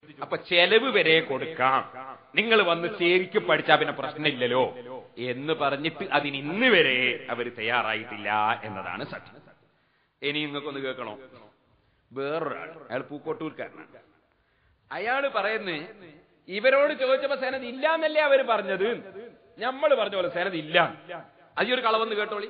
അപ്പൊ ചെലവ് വരെ കൊടുക്കാം നിങ്ങൾ വന്ന് ശരിക്ക് പഠിച്ചാ പിന്നെ പ്രശ്നമില്ലല്ലോ എന്ന് പറഞ്ഞിട്ട് അതിന് ഇന്ന് വരെ അവർ തയ്യാറായിട്ടില്ല എന്നതാണ് സത്യം ഇനി നിങ്ങൾക്കൊന്ന് കേൾക്കണോ വേറൊരാൾ അയാൾ പൂക്കോട്ടൂർക്കാരനാണ് അയാള് പറയുന്നത് ഇവരോട് ചോദിച്ചപ്പോ സേനത് ഇല്ല എന്നല്ലേ അവര് പറഞ്ഞത് നമ്മൾ പറഞ്ഞ പോലെ സേനത് ഇല്ല അത് ഈ ഒരു കളവെന്ന് കേട്ടോളി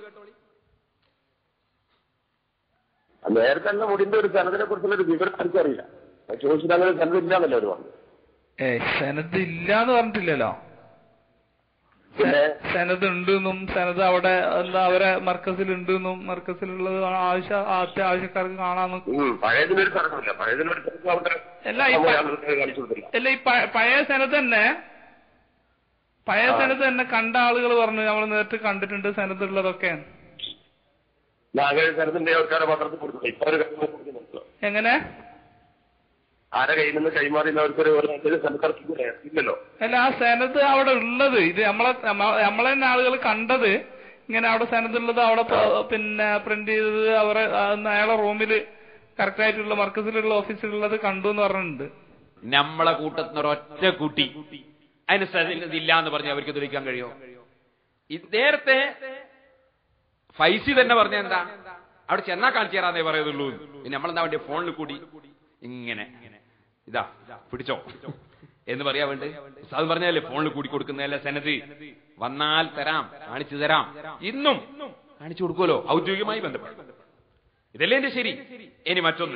നേരത്തെ തന്നെ മുടിന്റെ ഒരു സനദിനെ കുറിച്ചുള്ള ഒരു വിവരം ആർക്കും അറിയില്ല അത് ചോദിച്ചിട്ട് അങ്ങനെ സനത് ഇല്ലാന്നല്ലേ അവർ പറഞ്ഞു ഏ സെനത് ഇല്ലാന്ന് പറഞ്ഞിട്ടില്ലല്ലോ പിന്നെ സെനത് ഉണ്ടെന്നും സെനത് അവിടെ എന്താ അവരെ മർക്കസിൽ ഉണ്ടെന്നും മർക്കസിലുള്ളത് ആവശ്യ അത്യാവശ്യക്കാർക്ക് കാണാന്നും ഉം, പഴയതിനൊരു തർക്കമില്ല പഴയതിനൊരു തർക്കം അവിടെ അല്ല, ഈ പ- ആളുകൾക്ക് കാണിച്ചു കൊടുത്തില്ല അല്ല ഈ പ- പഴയ സെനത് തന്നെ പഴയ സെനത് തന്നെ കണ്ട ആളുകൾ പറഞ്ഞു നമ്മൾ നേരിട്ട് കണ്ടിട്ടുണ്ട് സെനത് ഉള്ളതൊക്കെ നാഗര സനത്തിന്റെ ആൾക്കാരെ പത്രത്തിൽ കൊടുത്തില്ല ഇപ്പൊ ഒരു കൈമാറി കൊടുക്കുന്നുണ്ടല്ലോ എങ്ങനെ ആരെ കയ്യിൽ നിന്ന് കൈമാറിയവർക്കൊരു ഒരു സനത്തർക്കില്ല ഇല്ലല്ലോ അല്ല ആ സെനത് അവിടെ ഉള്ളത് ഇത് നമ്മളെ നമ്മ- നമ്മളെ തന്നെ ആളുകൾ കണ്ടത് ഇങ്ങനെ അവിടെ സെനത് ഉള്ളത് അവിടെ പ- പിന്നെ പ്രിന്റ് ചെയ്തത് അവരെ ആ, അയാളെ റൂമിൽ കറക്റ്റ് ആയിട്ടുള്ള മർക്കസിലുള്ള ഓഫീസിലുള്ളത് കണ്ടു എന്ന് പറഞ്ഞിട്ടുണ്ട് നമ്മളെ കൂട്ടത്തിന് ഒരൊറ്റ കൂട്ടി അതിന് സ- ഇല്ല എന്ന് പറഞ്ഞ് അവർക്ക് തെളിയിക്കാൻ കഴിയോ ഇത് നേരത്തെ ഫൈസി തന്നെ പറഞ്ഞ എന്താ അവിടെ ചെന്നാ കാണിച്ചു തരാന്നേ പറയുന്നുള്ളൂ പിന്നെ നമ്മളെന്താ വേണ്ടി ഫോണിൽ കൂടി ഇങ്ങനെ ഇതാ പിടിച്ചോ എന്ന് പറയാ വേണ്ട അത് പറഞ്ഞല്ലേ ഫോണിൽ കൂടി കൊടുക്കുന്നതല്ല സെനത് വന്നാൽ തരാം കാണിച്ചു തരാം ഇന്നും കാണിച്ചു കൊടുക്കുമല്ലോ ഔദ്യോഗികമായി ബന്ധപ്പെട്ട് ഇതല്ലേ എന്റെ ശരി ഇനി മറ്റൊന്ന്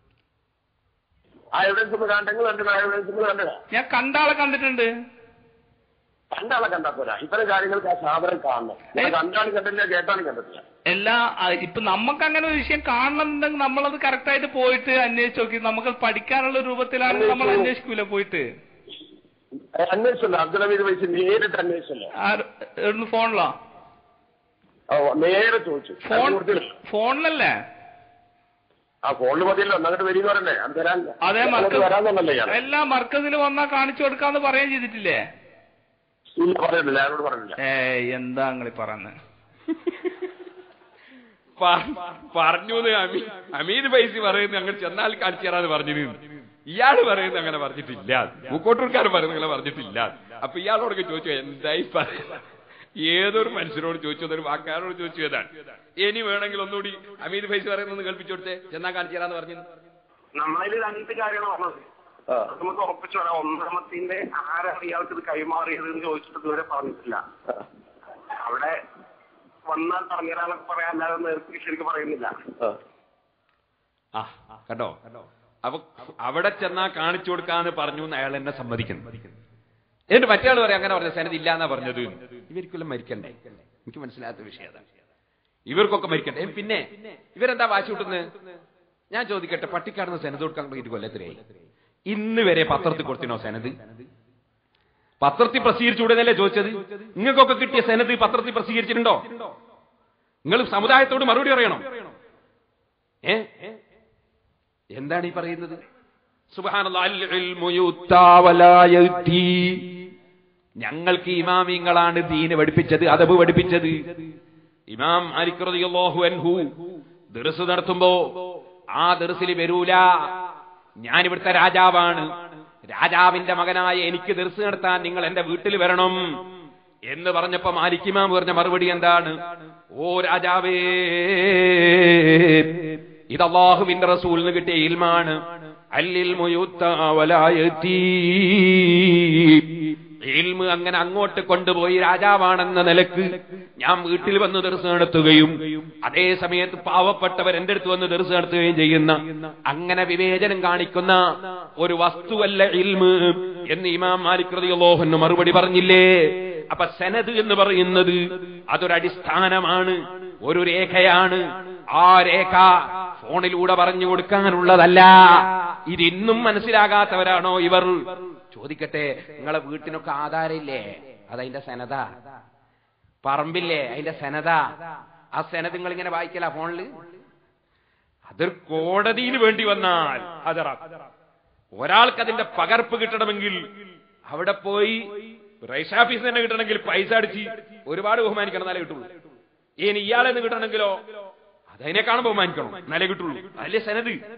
ആ എവിഡൻസ് ഒന്ന് കണ്ടെങ്കിൽ കണ്ടത് ആ എവിഡൻസ് ഒന്ന് കണ്ടതാ ഞാൻ കണ്ട ആളെ കണ്ടിട്ടുണ്ട് കണ്ടാളെ കണ്ടാ പോരാ ഇത്തരം കാര്യങ്ങൾക്ക് ആ സാധനം കാണണം ഇവിടെ കണ്ടാലും കണ്ടില്ല കേട്ടാലും കണ്ടിട്ടില്ല എല്ലാ ആ, ഇപ്പൊ നമുക്ക് അങ്ങനെ ഒരു വിഷയം കാണണമെന്നുണ്ടെങ്കിൽ നമ്മളത് കറക്റ്റ് ആയിട്ട് പോയിട്ട് അന്വേഷിച്ച് നോക്കി നമുക്ക് പഠിക്കാനുള്ള രൂപത്തിലാണ് നമ്മൾ അന്വേഷിക്കൂല പോയിട്ട് അന്വേഷിച്ചല്ലോ അബ്ദുൽ ഹമീദ് വൈസ് നേരിട്ട് അന്വേഷിച്ചല്ലോ ആര്- എവിടുന്ന് ഫോണിലോ ഓ, നേരെ ചോദിച്ചു ഫോൺ അത് കൊടുത്തില്ല. ഫോണിലല്ലേ ആ ഫോണിൽ മതിയല്ലോ എന്നങ്ങോട്ട് വരിക പറഞ്ഞേ അത് തരാൻ അതേ അങ്ങോട്ട് മർക്കസ് വരാന്നല്ലേ ഞാൻ എല്ലാ മർക്കസിൽ വന്നാ കാണിച്ചു കൊടുക്കാന്ന് പറയുകയും ചെയ്തിട്ടില്ലേ ഇല്ല പറയുന്നില്ല ഞാനോട് പറഞ്ഞില്ല ഏ എന്താ നിങ്ങളീ പറയുന്നത് പ- പറഞ്ഞു എന്ന് അമീ- അമീദ് പൈസ പറയുന്നത് അങ്ങനെ ചെന്നാൽ കാണിച്ചു തരാന്ന് പറഞ്ഞിരുന്നു ഇയാള് പറയുന്നത് അങ്ങനെ പറഞ്ഞിട്ടില്ല പൂക്കോട്ടൂർക്കാർ പറയുന്നത് അങ്ങനെ പറഞ്ഞിട്ടില്ല അപ്പൊ ഇയാളോടൊക്കെ ചോദിച്ചു എന്തായി പറയുന്നത് ഏതൊരു മനുഷ്യരോട് ചോദിച്ചു ഒരു വാക്കാരോട് ചോദിച്ചു ഏതാണ് ഇനി വേണമെങ്കിൽ ഒന്നുകൂടി അമീദ് പൈസ പറയുന്നത് കേൾപ്പിച്ചു കൊടുത്തേ ചെന്നാ കാണിച്ചു തരാന്ന് പറഞ്ഞു നമ്മളതിൽ രണ്ട് കാര്യമാണ് പറഞ്ഞത് ആ. അത് നമുക്ക് ഉറപ്പിച്ചു പറയാം ഒന്നാമത്തിന്റെ ആരാണ് ഇയാൾക്ക് ഇത് കൈമാറിയത് എന്ന് ചോദിച്ചിട്ട് ഇതുവരെ പറഞ്ഞിട്ടില്ല അവിടെ വന്നാൽ പറഞ്ഞുതരാനൊക്കെ പറയാൻ അല്ലാതെ നേരത്തെ ശരിക്കും പറയുന്നില്ല ആ. ആ കണ്ടോ അപ്പൊ അവിടെ ചെന്നാ കാണിച്ചു കൊടുക്കാന്ന് പറഞ്ഞു എന്ന് അയാൾ എന്നെ സമ്മതിക്കുന്നു എന്നിട്ട് മറ്റേ ആൾ പറയാം അങ്ങനെ പറഞ്ഞ സേനത് ഇല്ല എന്നാ പറഞ്ഞത് ഇവർക്കെല്ലാം മരിക്കണ്ടേ എനിക്ക് മനസ്സിലാത്ത വിഷയം അതാണ് ഇവർക്കൊക്കെ മരിക്കണ്ടേ ഏ, പിന്നെ ഇവരെന്താ വാശി കൂട്ടുന്നത് ഞാൻ ചോദിക്കട്ടെ പട്ടിക്കാടുന്ന സെനത് കൊടുക്കാൻ തുടങ്ങിയിട്ട് കൊല്ലത്തിലായി ഇന്ന് വരെ പത്രത്തിൽ കൊടുത്തിനോ സെനത് പത്രത്തിൽ പ്രസിദ്ധീകരിച്ചുകൂടെന്നല്ലേ ചോദിച്ചത് നിങ്ങൾക്കൊക്കെ കിട്ടിയ സെനത് പത്രത്തിൽ പ്രസിദ്ധീകരിച്ചിട്ടുണ്ടോ നിങ്ങൾ സമുദായത്തോട് മറുപടി പറയണം ഏ എന്താണ് ഈ പറയുന്നത് സുബ്ഹാനല്ലാഹ്, അൽ ഇൽമു യുത്താ വലാ യഅ്തി. ഞങ്ങൾക്ക് ഇമാമിങ്ങളാണ് ദീന് പഠിപ്പിച്ചത് അതബ് പഠിപ്പിച്ചത് ഇമാം മാലിക് റളിയല്ലാഹു അൻഹു ദർസ് നടത്തുമ്പോ ആ ദർസിൽ വരൂല ഞാൻ ഇവിടുത്തെ രാജാവാണ് രാജാവിന്റെ മകനായ എനിക്ക് ദർസ് നടത്താൻ നിങ്ങൾ എന്റെ വീട്ടിൽ വരണം എന്ന് പറഞ്ഞപ്പോ മാലിക്കിമാം പറഞ്ഞ മറുപടി എന്താണ് ഓ രാജാവേ ഇത് അള്ളാഹുവിന്റെ റസൂലിന് കിട്ടിയ ഇൽമാണ് അല്ലിൽ ഇൽമ് അങ്ങനെ അങ്ങോട്ട് കൊണ്ടുപോയി രാജാവാണെന്ന നിലക്ക് ഞാൻ വീട്ടിൽ വന്ന് ദർസ് നടത്തുകയും അതേ സമയത്ത് പാവപ്പെട്ടവർ എന്റെ അടുത്ത് വന്ന് ദർസ് നടത്തുകയും ചെയ്യുന്ന അങ്ങനെ വിവേചനം കാണിക്കുന്ന ഒരു വസ്തുവല്ല ഇൽമ് എന്ന് ഇമാം മാലിക് റളിയല്ലാഹു മറുപടി പറഞ്ഞില്ലേ അപ്പൊ സനത് എന്ന് പറയുന്നത് അതൊരടിസ്ഥാനമാണ് ഒരു രേഖയാണ് ആ രേഖ ഫോണിലൂടെ പറഞ്ഞു കൊടുക്കാനുള്ളതല്ല ഇതിന്നും മനസ്സിലാകാത്തവരാണോ ഇവർ ചോദിക്കട്ടെ നിങ്ങളെ വീട്ടിനൊക്കെ ആധാരമില്ലേ അതതിന്റെ സനത പറമ്പില്ലേ അതിന്റെ സനത ആ സനത് നിങ്ങൾ ഇങ്ങനെ വായിക്കല ഫോണില് അതൊരു കോടതിയിൽ വേണ്ടി വന്നാൽ അതറ ഒരാൾക്ക് അതിന്റെ പകർപ്പ് കിട്ടണമെങ്കിൽ അവിടെ പോയി റൈസ് ഓഫീസ് തന്നെ കിട്ടണമെങ്കിൽ പൈസ അടിച്ച് ഒരുപാട് ബഹുമാനിക്കണം എന്നാലേ കിട്ടുള്ളൂ ഇനി ഇയാളെ നിന്ന് കിട്ടണമെങ്കിലോ അതതിനേക്കാളും ബഹുമാനിക്കണം എന്നാലേ കിട്ടുള്ളൂ അതല്ലേ സനത്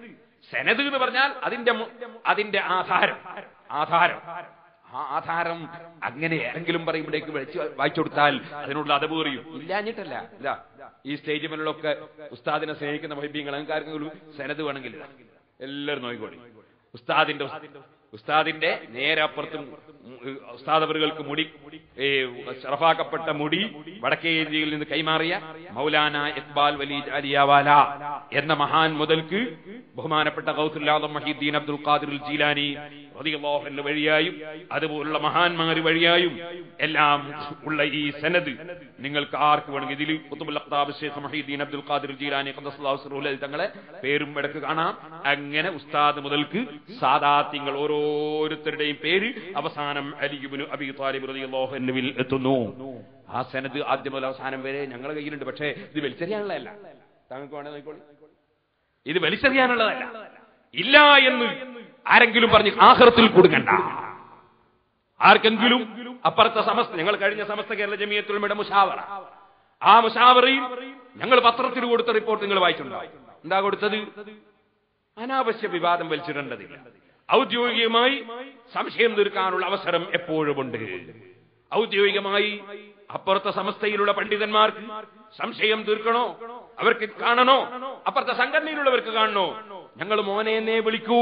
സെനത് എന്ന് പറഞ്ഞാൽ അതിന്റെ മു- അതിന്റെ ആധാരം ആധാരം ആ ആധാരം അങ്ങനെ ആരെങ്കിലും പറയുമ്പോഴേക്ക് വിളിച്ച് വായിച്ചു കൊടുത്താൽ അതിനുള്ള അതവ് അറിയും ഇല്ലാഞ്ഞിട്ടല്ല ഇതാ ഈ സ്റ്റേജ് മേലൊക്കെ ഉസ്താദിനെ സ്നേഹിക്കുന്ന വൈബ്യങ്ങൾ അഹങ്കാരങ്ങളും സെനത് വേണമെങ്കിൽ ഇതാ. എല്ലാവരും നോക്കിക്കോളി ഉസ്താദിന്റെ ഉസ്താദിന്റെ നേരെ അപ്പുറത്തും ഉസ്താദവറുകൾക്ക് മുടി ഏ, ഷറഫാക്കപ്പെട്ട മുടി വടക്കേ ഇന്ത്യയിൽ നിന്ന് കൈമാറിയ മൗലാന ഇക്ബാൽ വലി അലിയാവാല എന്ന മഹാൻ മുതൽക്ക് ബഹുമാനപ്പെട്ട ഗൗസുല്ലാദം മഹീദ്ദീൻ അബ്ദുൽ ഖാദിർ ജീലാനി റളിയല്ലാഹു അൻഹു വഴിയായും അതുപോലുള്ള മഹാന്മാർ വഴിയായും എല്ലാം ഉള്ള ഈ സനദ് നിങ്ങൾക്ക് ആർക്ക് വേണമെങ്കിൽ ഇതിൽ ഖുതുബുൽ അഖ്താബ് ഷെയ്ഖ് മഹീദ്ദീൻ അബ്ദുൽ ഖാദിർ ജീലാനി ഖദ്ദസുല്ലാഹു സിർറുൽ അലി തങ്ങളെ പേരും ഇടക്ക് കാണാം അങ്ങനെ ഉസ്താദ് മുതൽക്ക് സാദാത്യങ്ങൾ ഓരോരുത്തരുടെയും പേര് അവസാനം അലിബിന് അബി താലിബ് റളിയല്ലാഹു അൻഹുവിൽ എത്തുന്നു ആ സനദ് ആദ്യം മുതൽ അവസാനം വരെ ഞങ്ങളുടെ കയ്യിലുണ്ട് പക്ഷേ ഇത് വലിച്ചെറിയാനുള്ളതല്ല താങ്കൾക്ക് വേണേ നോക്കിക്കോളി ഇത് വലിച്ചെറിയാനുള്ളതല്ല ഇല്ല എന്ന് ആരെങ്കിലും പറഞ്ഞ് ആഹ്റത്തിൽ കൊടുക്കണ്ട ആർക്കെങ്കിലും അപ്പുറത്തെ സമസ്ത ഞങ്ങൾ കഴിഞ്ഞ സമസ്ത കേരള ജമിയത്തുൽമയുടെ മുഷാവറ ആ മുഷാവറയിൽ ഞങ്ങൾ പത്രത്തിൽ കൊടുത്ത റിപ്പോർട്ട് നിങ്ങൾ വായിച്ചിട്ടുണ്ടാവും എന്താ കൊടുത്തത് അനാവശ്യ വിവാദം വലിച്ചിടേണ്ടതില്ല ഔദ്യോഗികമായി സംശയം തീർക്കാനുള്ള അവസരം എപ്പോഴുമുണ്ട് ഔദ്യോഗികമായി അപ്പുറത്തെ സമസ്തയിലുള്ള പണ്ഡിതന്മാർക്ക് സംശയം തീർക്കണോ അവർക്ക് കാണണോ അപ്പുറത്തെ സംഘടനയിലുള്ളവർക്ക് കാണണോ ഞങ്ങൾ മോനെ എന്നേ വിളിക്കൂ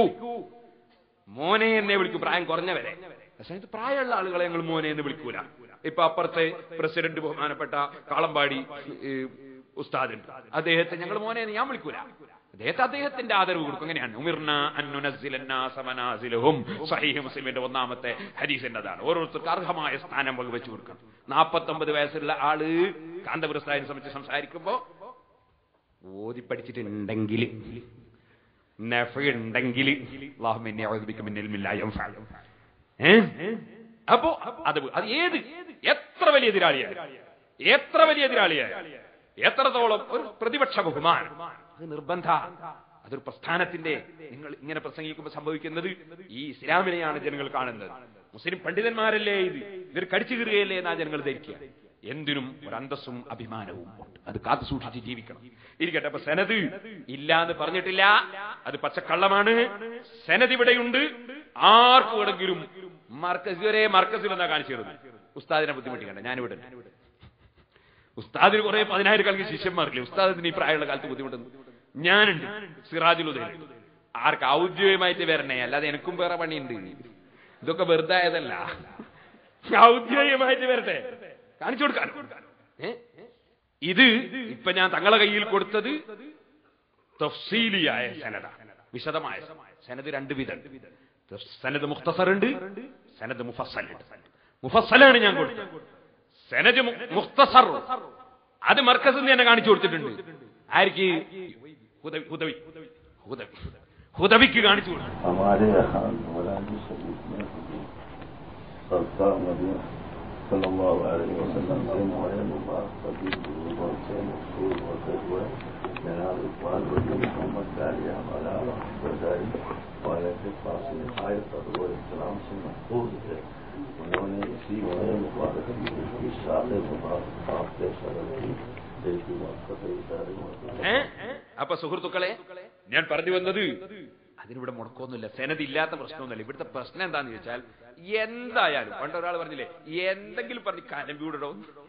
മോനെ എന്നേ വിളിക്കൂ പ്രായം കുറഞ്ഞവരെ പക്ഷേ ഇത് പ്രായമുള്ള ആളുകളെ ഞങ്ങൾ മോനെ എന്ന് വിളിക്കൂല ഇപ്പൊ അപ്പുറത്തെ പ്രസിഡന്റ് ബഹുമാനപ്പെട്ട കാളമ്പാടി ഈ, ഉസ്താദുണ്ട് അദ്ദേഹത്തെ ഞങ്ങൾ മോനെ എന്ന് ഞാൻ വിളിക്കൂല അദ്ദേഹത്തെ അദ്ദേഹത്തിന്റെ ആദരവ് കൊടുക്കും എങ്ങനെയാണ് ഉമിർന അന്നുനസ്സിലഹും സഹീഹ് മുസ്ലിമിന്റെ ഒന്നാമത്തെ ഹദീസിന്റെ അതാണ് ഓരോരുത്തർക്ക് അർഹമായ സ്ഥാനം വകുവെച്ചു കൊടുക്കണം നാപ്പത്തൊമ്പത് വയസ്സുള്ള ആള് കാന്തപുരസ്ഥാനെ സംബന്ധിച്ച് സംസാരിക്കുമ്പോ ഓതി പഠിച്ചിട്ടുണ്ടെങ്കിൽ ഉണ്ടെങ്കിൽ അപ്പോ അത് അത് ഏത് എത്ര വലിയ എതിരാളിയായ എത്ര വലിയ എതിരാളിയായ എത്രത്തോളം ഒരു പ്രതിപക്ഷ ബഹുമാനം അത് നിർബന്ധ അതൊരു പ്രസ്ഥാനത്തിന്റെ നിങ്ങൾ ഇങ്ങനെ പ്രസംഗിക്കുമ്പോൾ സംഭവിക്കുന്നത് ഈ ഇസ്ലാമിനെയാണ് ജനങ്ങൾ കാണുന്നത് മുസ്ലിം പണ്ഡിതന്മാരല്ലേ ഇത് ഇവർ കടിച്ചു കീറുകയല്ലേ എന്നാ ജനങ്ങൾ ധരിക്കുക എന്തിനും ഒരു അന്തസ്സും അഭിമാനവും ഉണ്ട് അത് കാത്തു സൂക്ഷിച്ച് ജീവിക്കണം ഇരിക്കട്ടെ അപ്പൊ സെനത് ഇല്ല എന്ന് പറഞ്ഞിട്ടില്ല അത് പച്ചക്കള്ളമാണ് സെനത് ഇവിടെയുണ്ട് ആർക്കും വേണമെങ്കിലും മർക്കസ് ഇതുവരെ മർക്കസിൽ എന്നാ കാണിച്ചിരുന്നു ഉസ്താദിനെ ബുദ്ധിമുട്ടിക്കണ്ട ഞാനിവിടെ ഉണ്ട്. ഉസ്താദിന് കുറെ പതിനായിരക്കണക്കിന് ശിഷ്യന്മാർക്കില്ലേ ഉസ്താദിന് ഈ പ്രായമുള്ള കാലത്ത് ബുദ്ധിമുട്ടുന്നു ഞാനുണ്ട് സിറാജുൽ ഉദയൻ ആർക്ക് ഔദ്യോഗികമായിട്ട് വരണേ അല്ലാതെ എനിക്കും വേറെ പണിയുണ്ട് ഇതൊക്കെ വെറുതെ ആയതല്ല ഔദ്യോഗികമായിട്ട് വരട്ടെ കാണിച്ചു കൊടുക്കാൻ ഏ? ഇത് ഇപ്പൊ ഞാൻ തങ്ങളെ കയ്യിൽ കൊടുത്തത് തഫ്സീലിയായ സനദ വിശദമായ സനദ് രണ്ട് വിധം സനദ് മുഖ്തസറുണ്ട് സനദ് മുഫസ്സലുണ്ട് മുഫസ്സലാണ് ഞാൻ കൊടുത്തത് സനദ് മു- മുഖ്തസർ അത് മർക്കസ് തന്നെ കാണിച്ചു കൊടുത്തിട്ടുണ്ട് ആർക്ക് ഹുദവി ഹുദവി ഹുദവി ഹുദവിക്ക് കാണിച്ചു കൊടുത്തു हमारे यहाँ मौलाना शरीफ में सरकार नबी सल्लल्लाहु अलैहि वसल्लम से मोए मुबारक कभी बुजुर्गों से मशहूर होते हुए जनाब इकबाल वली मोहम्मद दालिया वाला बजाई वाले के पास निहायत और वो इस्लाम से महफूज है उन्होंने इसी मोए मुबारक की उसकी शादी मुबारक आपके सरल की देखी मौका इदारे ഏ? അപ്പൊ സുഹൃത്തുക്കളെ ഞാൻ പറഞ്ഞു വന്നത് അതിനിവിടെ മുടക്കമൊന്നുമില്ല സെനത് ഇല്ലാത്ത പ്രശ്നമൊന്നുമില്ല ഇവിടുത്തെ പ്രശ്നം എന്താന്ന് ചോദിച്ചാൽ എന്തായാലും പണ്ട് ഒരാൾ പറഞ്ഞില്ലേ എന്തെങ്കിലും പറഞ്ഞ് കലമ്പിവിടണോ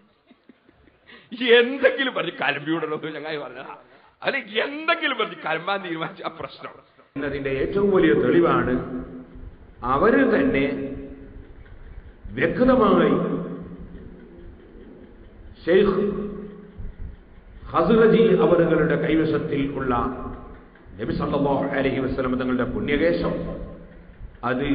എന്തെങ്കിലും പറഞ്ഞ് കലമ്പിവിടണോ എന്ന് ചങ്ങായി പറഞ്ഞതാ അല്ലെ എന്തെങ്കിലും പറഞ്ഞ് കലമ്പാൻ തീരുമാനിച്ച ആ പ്രശ്നം എന്നതിന്റെ ഏറ്റവും വലിയ തെളിവാണ് അവര് തന്നെ വ്യക്തമായി ഷെയ്ഖ് ഹസുറജി അവറുകളുടെ കൈവശത്തിൽ ഉള്ള നബി സല്ലല്ലാഹു അലൈഹി വസല്ലം തങ്ങളുടെ പുണ്യകേശം അത്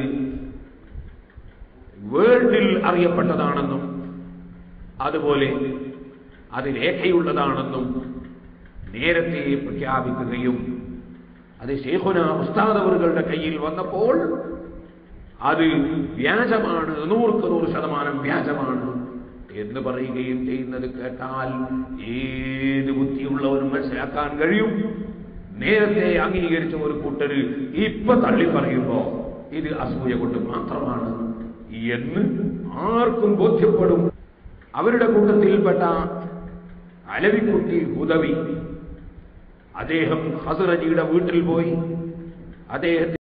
വേൾഡിൽ അറിയപ്പെട്ടതാണെന്നും അതുപോലെ അത് രേഖയുള്ളതാണെന്നും നേരത്തെ പ്രഖ്യാപിക്കുകയും അത് ഷെയ്ഖുന ഉസ്താദവറുകളുടെ കയ്യിൽ വന്നപ്പോൾ അത് വ്യാജമാണ് നൂറുക്ക് നൂറ് ശതമാനം വ്യാജമാണ് എന്ന് പറയുകയും ചെയ്യുന്നത് കേട്ടാൽ ഏത് ബുദ്ധിയുള്ളവരും മനസ്സിലാക്കാൻ കഴിയും നേരത്തെ അംഗീകരിച്ച ഒരു കൂട്ടര് ഇപ്പൊ തള്ളി പറയുമ്പോ ഇത് അസൂയ കൊണ്ട് മാത്രമാണ് എന്ന് ആർക്കും ബോധ്യപ്പെടും അവരുടെ കൂട്ടത്തിൽപ്പെട്ട അലവിക്കുട്ടി ഹുദവി അദ്ദേഹം ഹസുറജിയുടെ വീട്ടിൽ പോയി അദ്ദേഹത്തിന്